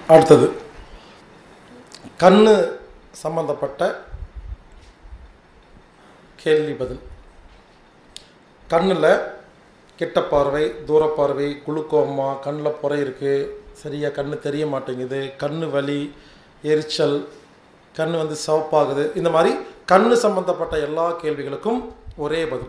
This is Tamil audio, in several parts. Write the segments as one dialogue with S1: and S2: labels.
S1: அடுத்தது கண்ணு சம்பந்தப்பட்ட கேள்வி பதில் கண்ணில் கிட்ட பார்வை தூரப்பார்வை குளுக்கோமா கண்ணில் புரை இருக்குது சரியாக கண்ணு தெரிய மாட்டேங்குது கண்ணு வலி எரிச்சல் கண் வந்து சிவப்பாகுது இந்த மாதிரி கண்ணு சம்பந்தப்பட்ட எல்லா கேள்விகளுக்கும் ஒரே பதில்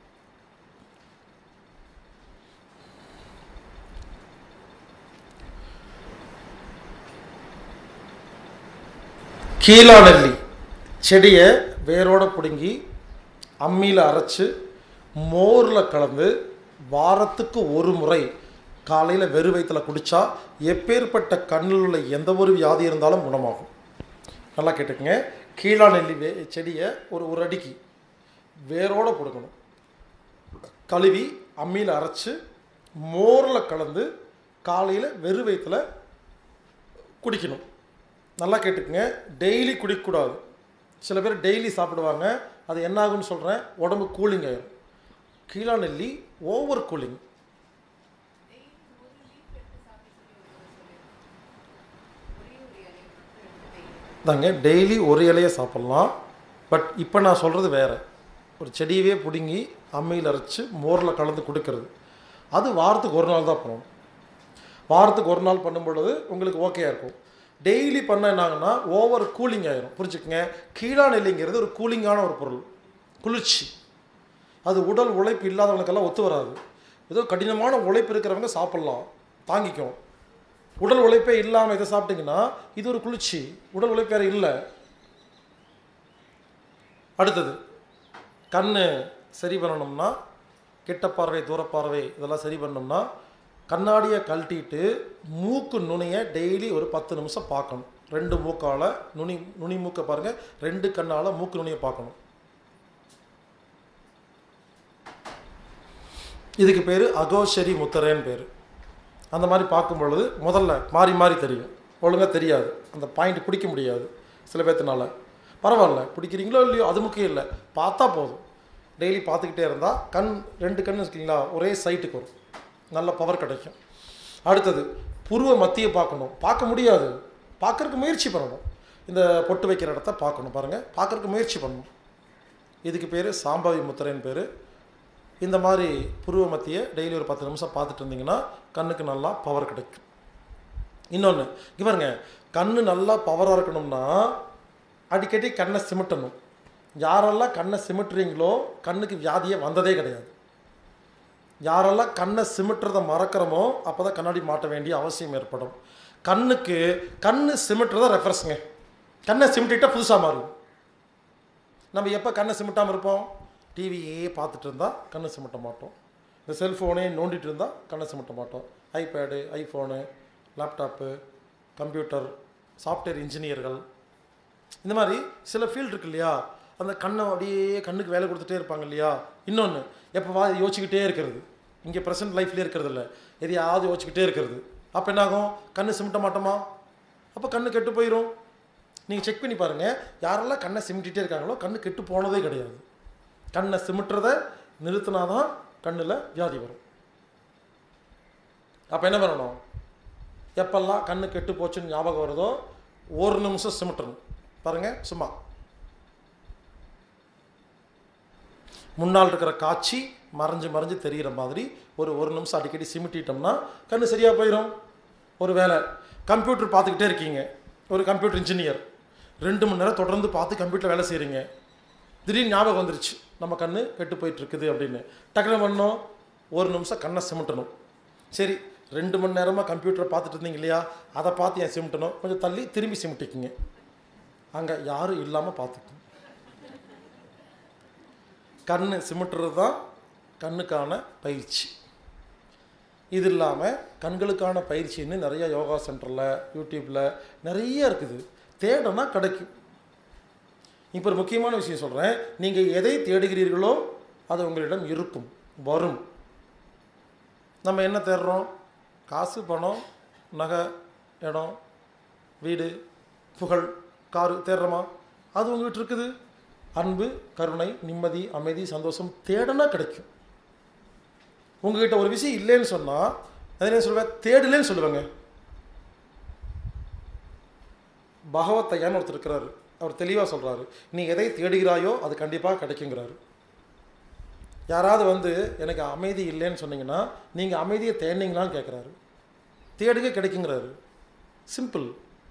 S1: கீழாநெல்லி செடியை வேரோட பிடுங்கி அம்மியில் அரைச்சு மோரில் கலந்து வாரத்துக்கு ஒரு முறை காலையில் வெறு வயிற்றில் குடித்தா எப்பேற்பட்ட கண்ணில் உள்ள எந்த ஒரு வியாதி இருந்தாலும் குணமாகும் நல்லா கேட்டுக்கங்க கீழாநெல்லி வே செடியை ஒரு ஒரு அடிக்கு வேரோட கொடுக்கணும் கழுவி அம்மியில் அரைச்சு மோரில் கலந்து காலையில் வெறு வயிற்றில் குடிக்கணும் நல்லா கேட்டுக்குங்க டெய்லி குடிக்கக்கூடாது சில பேர் டெய்லி சாப்பிடுவாங்க அது என்ன ஆகும்னு சொல்கிறேன் உடம்பு கூலிங் ஆயிடும் கீழா நெல்லி ஓவர் கூலிங் தாங்க டெய்லி ஒரு இலையை சாப்பிட்லாம் பட் இப்போ நான் சொல்கிறது வேறு ஒரு செடியவே பிடுங்கி அம்மியில் அரைச்சி மோரில் கலந்து கொடுக்கறது அது வாரத்துக்கு ஒரு நாள் தான் பண்ணணும் வாரத்துக்கு ஒரு நாள் பண்ணும் பொழுது உங்களுக்கு ஓகேயா இருக்கும் டெய்லி பண்ண என்னாங்கன்னா ஓவர் கூலிங் ஆயிரும் புரிஞ்சுக்கங்க கீழா நெல்லிங்கிறது ஒரு கூலிங்கான ஒரு பொருள் குளிர்ச்சி அது உடல் உழைப்பு இல்லாதவங்களுக்கெல்லாம் ஒத்து வராது ஏதோ கடினமான உழைப்பு இருக்கிறவங்க சாப்பிட்லாம் தாங்கிக்கும் உடல் உழைப்பே இல்லாமல் இதை சாப்பிட்டீங்கன்னா இது ஒரு குளிர்ச்சி உடல் உழைப்பு வேறு இல்லை அடுத்தது கண் சரி பண்ணணும்னா கிட்ட பார்வை தூரப்பார்வை இதெல்லாம் சரி பண்ணணும்னா கண்ணாடியை கழட்டிட்டு மூக்கு நுனியை டெய்லி ஒரு பத்து நிமிஷம் பார்க்கணும் ரெண்டு மூக்கால் நுனி நுனி மூக்கை பாருங்கள் ரெண்டு கண்ணால் மூக்கு நுனியை பார்க்கணும் இதுக்கு பேர் அகோஷரி முத்திரைன்னு பேர் அந்த மாதிரி பார்க்கும் பொழுது முதல்ல மாறி மாறி தெரியும் ஒழுங்காக தெரியாது அந்த பாயிண்ட் பிடிக்க முடியாது சில பேர்த்தினால பரவாயில்ல பிடிக்கிறீங்களோ இல்லையோ அது முக்கியம் இல்லை பார்த்தா போதும் டெய்லி பார்த்துக்கிட்டே இருந்தால் கண் ரெண்டு கண் இருக்கீங்களா ஒரே சைட்டுக்கு வரும் நல்ல பவர் கிடைக்கும் அடுத்தது புருவ மத்தியை பார்க்கணும் பார்க்க முடியாது பார்க்கறதுக்கு முயற்சி பண்ணணும் இந்த பொட்டு வைக்கிற இடத்த பார்க்கணும் பாருங்கள் பார்க்கறதுக்கு முயற்சி பண்ணணும் இதுக்கு பேர் சாம்பவி முத்திரைன்னு பேர் இந்த மாதிரி புருவ மத்தியை டெய்லி ஒரு பத்து நிமிஷம் பார்த்துட்டு இருந்தீங்கன்னா கண்ணுக்கு நல்லா பவர் கிடைக்கும் இன்னொன்று இங்க பாருங்க கண்ணு நல்லா பவராக இருக்கணும்னா அடிக்கடி கண்ணை சிமிட்டணும் யாரெல்லாம் கண்ணை சிமிட்டுறீங்களோ கண்ணுக்கு வியாதியே வந்ததே கிடையாது யாரெல்லாம் கண்ணை சிமிட்டுறதை மறக்கிறோமோ அப்போ தான் கண்ணாடி மாட்ட வேண்டிய அவசியம் ஏற்படும் கண்ணுக்கு கண்ணு சிமிட்டுறத ரெஃபரன்ஸுங்க கண்ணை சிமிட்டிட்டா புதுசாக மாறும் நம்ம எப்போ கண்ணை சிமிட்டாமல் இருப்போம் டிவியே பார்த்துட்டு இருந்தால் கண்ணை சிமிட்ட மாட்டோம் இந்த செல்ஃபோனே நோண்டிட்டு இருந்தால் கண்ணை சிமிட்ட மாட்டோம் iPad iPhone laptop computer software இன்ஜினியர்கள் இந்த மாதிரி சில ஃபீல்டு இருக்கு இல்லையா அந்த கண்ணை அப்படியே கண்ணுக்கு வேலை கொடுத்துட்டே இருப்பாங்க இல்லையா இன்னொன்று எப்போ வா யோசிச்சுக்கிட்டே இருக்கிறது இங்கே ப்ரெசன்ட் லைஃப்லேயே இருக்கிறது இல்லை எதையாவது யோசிச்சுக்கிட்டே இருக்கிறது அப்போ என்னாகும் கண்ணு சிமிட்ட மாட்டோமா அப்போ கண்ணு கெட்டு போயிடும் நீங்கள் செக் பண்ணி பாருங்கள் யாரெல்லாம் கண்ணை சிமிட்டிகிட்டே இருக்காங்களோ கண்ணு கெட்டு போனதே கிடையாது கண்ணை சிமிட்டுறத நிறுத்தினாதான் கண்ணில் வியாதி வரும் அப்போ என்ன பண்ணணும் எப்பெல்லாம் கண்ணு கெட்டு போச்சுன்னு ஞாபகம் வருதோ ஒரு நிமிஷம் சிமிட்டணும் பாருங்கள் சும்மா முன்னால் இருக்கிற காட்சி மறைஞ்சு மறைஞ்சு தெரிகிற மாதிரி ஒரு ஒரு நிமிஷம் அடிக்கடி சிமிட்டிட்டோம்னா கண்ணு சரியாக போயிடும் ஒரு வேலை கம்ப்யூட்டர் பார்த்துக்கிட்டே இருக்கீங்க ஒரு கம்ப்யூட்டர் இன்ஜினியர் ரெண்டு மணி நேரம் தொடர்ந்து பார்த்து கம்ப்யூட்டர் வேலை செய்கிறீங்க திடீர்னு ஞாபகம் வந்துருச்சு நம்ம கண்ணு கெட்டு போயிட்டு இருக்குது அப்படின்னு டக்குனு பண்ணோம் ஒரு நிமிஷம் கண்ணை சிமிட்டணும் சரி ரெண்டு மணி நேரமாக கம்ப்யூட்டரை பார்த்துட்டு இருந்தீங்க இல்லையா அதை பார்த்து ஏன் சிமிட்டணும் கொஞ்சம் தள்ளி திரும்பி சிமிட்டிக்குங்க அங்கே யாரும் இல்லாமல் பார்த்துக்குங்க கண் சிமிட்டுறது தான் கண்ணுக்கான பயிற்சி இது இல்லாமல் கண்களுக்கான பயிற்சின்னு நிறைய யோகா சென்டரில் யூடியூப்பில் நிறைய இருக்குது தேடனா கிடைக்கும் இப்போ ஒரு முக்கியமான விஷயம் சொல்கிறேன் நீங்கள் எதை தேடுகிறீர்களோ அது உங்களிடம் இருக்கும் வரும் நம்ம என்ன தேடுறோம் காசு பணம் நகை இடம் வீடு புகழ் காரு தேடுறோமா அது உங்ககிட்ட இருக்குது அன்பு கருணை நிம்மதி அமைதி சந்தோஷம் தேடனா கிடைக்கும் உங்ககிட்ட ஒரு விஷயம் இல்லைன்னு சொன்னால் அதை என்ன சொல்லுவேன் தேடலேன்னு சொல்லுவேங்க பகவத்தையான்னு ஒருத்தர் இருக்கிறாரு அவர் தெளிவாக சொல்கிறாரு நீ எதை தேடுகிறாயோ அது கண்டிப்பாக கிடைக்குங்கிறாரு யாராவது வந்து எனக்கு அமைதி இல்லைன்னு சொன்னீங்கன்னா நீங்கள் அமைதியை தேடினீங்களான்னு கேட்குறாரு தேடுக கிடைக்குங்கிறாரு சிம்பிள்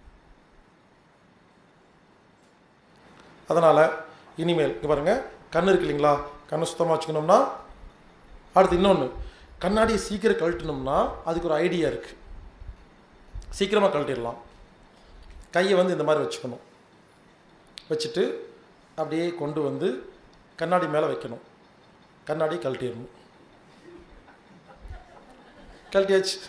S1: அதனால் இனிமேல் இங்கே பாருங்கள் கண் இருக்கு இல்லைங்களா கண்ணை சுத்தமாக வச்சுக்கணும்னா அடுத்து இன்னொன்று கண்ணாடியை சீக்கிரம் கழட்டணும்னா அதுக்கு ஒரு ஐடியா இருக்குது சீக்கிரமாக கழட்டிடலாம் கையை வந்து இந்த மாதிரி வச்சுக்கணும் வச்சுட்டு அப்படியே கொண்டு வந்து கண்ணாடி மேலே வைக்கணும் கண்ணாடி கழட்டிடணும் கழட்டியாச்சு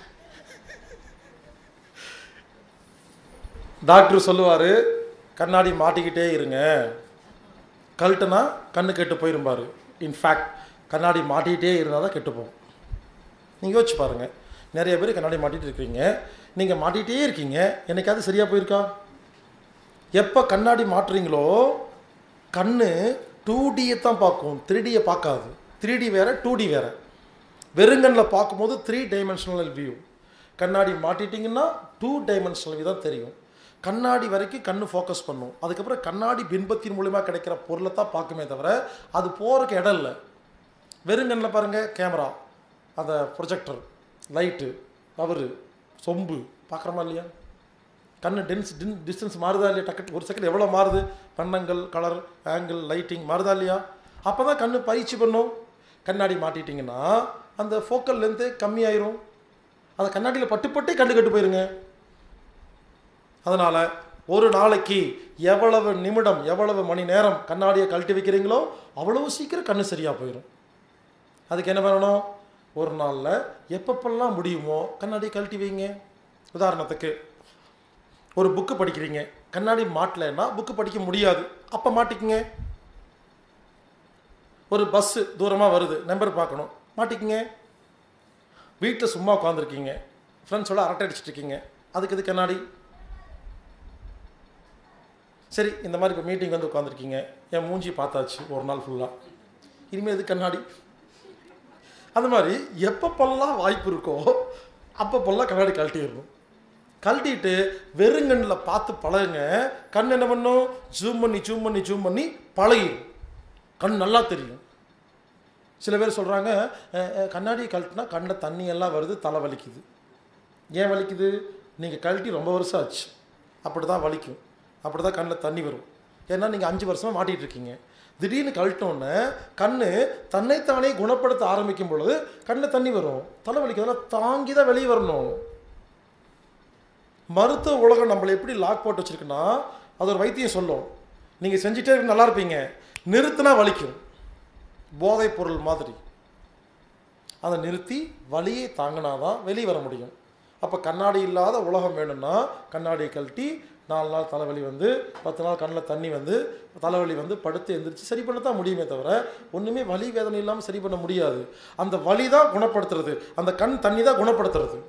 S1: டாக்டர் சொல்லுவார் கண்ணாடி மாட்டிக்கிட்டே இருங்க கழட்டுனா கண்ணு கெட்டு போயிருப்பாரு இன்ஃபேக்ட் கண்ணாடி மாட்டிக்கிட்டே இருந்தால் தான் கெட்டு போகும் நீங்கள் யோசிச்சு பாருங்கள் நிறைய பேர் கண்ணாடி மாட்டிகிட்டு இருக்கீங்க நீங்கள் மாட்டிகிட்டே இருக்கீங்க என்னைக்காவது சரியாக போயிருக்கா எப்போ கண்ணாடி மாட்டுறீங்களோ கண்ணு டூ டியை தான் பார்க்கும் த்ரீ டியை பார்க்காது த்ரீ டி வேறு டூ டி வேறு வெறுங்கண்ணில் பார்க்கும்போது த்ரீ டைமென்ஷனல் வியூ கண்ணாடி மாட்டிட்டிங்கன்னா டூ டைமென்ஷனல் வியூ தான் தெரியும் கண்ணாடி வரைக்கும் கண்ணு ஃபோக்கஸ் பண்ணும் அதுக்கப்புறம் கண்ணாடி பின்பத்தின் மூலிமா கிடைக்கிற பொருளை தான் பார்க்குமே தவிர அது போகிறதுக்கு இடம் இல்லை வெறுங்கண்ணில் பாருங்கள் கேமரா அந்த ப்ரொஜெக்டர் லைட்டு பவரு சொம்பு பார்க்குறோமா இல்லையா கண்ணு டென்ஸ் டின் டிஸ்டன்ஸ் மாறுதா இல்லையா டக்கு ஒரு செகண்ட் எவ்வளோ மாறுது வண்ணங்கள் கலர் ஆங்கிள் லைட்டிங் மாறுதா இல்லையா அப்போ தான் கண்ணு பயிற்சி பண்ணும் கண்ணாடி மாட்டிட்டிங்கன்னா அந்த ஃபோக்கல் லென்த்து கம்மியாயிரும் அந்த கண்ணாடியில் பட்டு பட்டே கண்ணு கெட்டு போயிருங்க அதனால் ஒரு நாளைக்கு எவ்வளவு நிமிடம் எவ்வளவு மணி நேரம் கண்ணாடியை கழட்டி வைக்கிறீங்களோ அவ்வளவு சீக்கிரம் கண்ணு சரியாக போயிடும் அதுக்கு என்ன பண்ணணும் ஒரு நாளில் எப்பப்பெல்லாம் முடியுமோ கண்ணாடியை கழட்டி வைங்க உதாரணத்துக்கு ஒரு புக்கு படிக்கிறீங்க கண்ணாடி மாட்டலைன்னா புக்கு படிக்க முடியாது அப்போ மாட்டிக்குங்க ஒரு பஸ்ஸு தூரமாக வருது நம்பர் பார்க்கணும் மாட்டிக்குங்க வீட்டில் சும்மா உட்காந்துருக்கீங்க ஃப்ரெண்ட்ஸோட அரட்டை அடிச்சிட்டு இருக்கீங்க அதுக்கு இது கண்ணாடி சரி இந்த மாதிரி இப்போ மீட்டிங் வந்து உட்காந்துருக்கீங்க என் மூஞ்சி பார்த்தாச்சு ஒரு நாள் ஃபுல்லாக இனிமேல் இது கண்ணாடி அந்த மாதிரி எப்பப்பெல்லாம் வாய்ப்பு இருக்கோ அப்பப்பெல்லாம் கண்ணாடி கழட்டிடணும் கழட்டிட்டு வெறுங்கண்ணில் பார்த்து பழகுங்க கண் என்ன பண்ணும் ஜூம் பண்ணி ஜூம் பண்ணி ஜூம் பண்ணி பழகிடும் கண் நல்லா தெரியும் சில பேர் சொல்கிறாங்க கண்ணாடி கழட்டினா கண்ணில் தண்ணி எல்லாம் வருது தலை வலிக்குது ஏன் வலிக்குது நீங்கள் கழட்டி ரொம்ப வருஷம் ஆச்சு அப்படி தான் வலிக்கும் அப்படி தான் கண்ணில் தண்ணி வரும் ஏன்னா நீங்கள் அஞ்சு வருஷமாக மாட்டிகிட்டு இருக்கீங்க திடீர்னு கழட்டோன்னே கண் தன்னைத்தானே குணப்படுத்த ஆரம்பிக்கும் பொழுது கண்ணில் தண்ணி வரும் தலை வலிக்கிறதுனால தாங்கி தான் வெளியே வரணும் மருத்துவ உலகம் நம்மளை எப்படி லாக் போட்டு வச்சுருக்குன்னா அது ஒரு வைத்தியம் சொல்லும் நீங்கள் செஞ்சிட்டே இருக்க நல்லா இருப்பீங்க நிறுத்தினா வலிக்கும் போதைப் பொருள் மாதிரி அதை நிறுத்தி வலியை தாங்கினாதான் வெளியே வர முடியும் அப்போ கண்ணாடி இல்லாத உலகம் வேணும்னா கண்ணாடியை கழட்டி நாலு நாள் தலைவலி வந்து பத்து நாள் கண்ணில் தண்ணி வந்து தலைவலி வந்து படுத்து எந்திரிச்சு சரி பண்ண தான் முடியுமே தவிர ஒன்றுமே வலி வேதனை இல்லாமல் சரி பண்ண முடியாது அந்த வலி தான் குணப்படுத்துறது அந்த கண் தண்ணி தான் குணப்படுத்துறது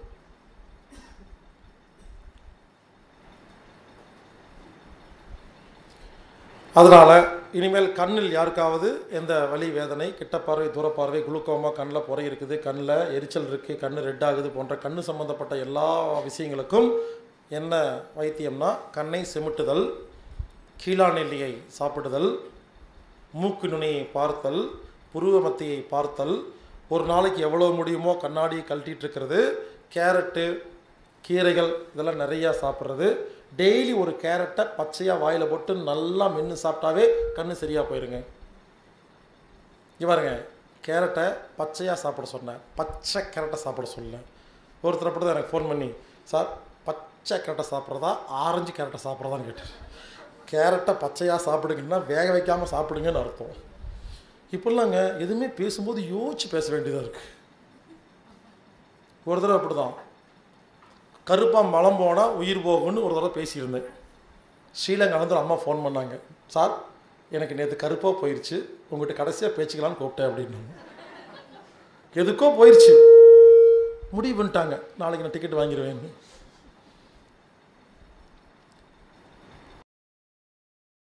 S1: அதனால் இனிமேல் கண்ணில் யாருக்காவது எந்த வலி வேதனை கிட்ட பார்வை தூர பார்வை குளுக்கோமா கண்ணில் புறை இருக்குது கண்ணில் எரிச்சல் இருக்குது கண் ரெட் ஆகுது போன்ற கண்ணு சம்மந்தப்பட்ட எல்லா விஷயங்களுக்கும் என்ன வைத்தியம்னா கண்ணை சிமிட்டுதல் கீழாநெல்லியை சாப்பிடுதல் மூக்கு நுனியை பார்த்தல் புருவ மத்தியை பார்த்தல் ஒரு நாளைக்கு எவ்வளோ முடியுமோ கண்ணாடியை கழட்டிட்டு இருக்கிறது கேரட்டு கீரைகள் இதெல்லாம் நிறையா சாப்பிட்றது டெய்லி ஒரு கேரட்டை பச்சையாக வாயில் போட்டு நல்லா மென்று சாப்பிட்டாவே கண்ணு சரியாக போயிருங்க இங்க பாருங்க கேரட்டை பச்சையாக சாப்பிட சொன்னேன் பச்சை கேரட்டை சாப்பிட சொல்லல ஒருத்தர் அப்படி தான் எனக்கு ஃபோன் பண்ணி சார் பச்சை கேரட்டை சாப்பிட்றதா ஆரஞ்சு கேரட்டை சாப்பிட்றதான்னு கேட்டார் கேரட்டை பச்சையாக சாப்பிடுங்கன்னா வேக வைக்காமல் சாப்பிடுங்கன்னு அர்த்தம் இப்படிலாங்க எதுவுமே பேசும்போது யோசிச்சு பேச வேண்டியதாக இருக்குது ஒரு தடவை அப்படி தான் கருப்பாக மலம் போனால் உயிர் போகும்னு ஒரு தடவை பேசியிருந்தேன் ஸ்ரீலங்காலேருந்து ஒரு அம்மா ஃபோன் பண்ணாங்க சார் எனக்கு நேற்று கருப்பாக போயிடுச்சு உங்கள்கிட்ட கடைசியாக பேச்சுக்கலான்னு கூப்பிட்டேன் அப்படின்னாங்க எதுக்கோ போயிடுச்சு முடிவு பண்ணிட்டாங்க நாளைக்கு நான் டிக்கெட் வாங்கிடுவேன்னு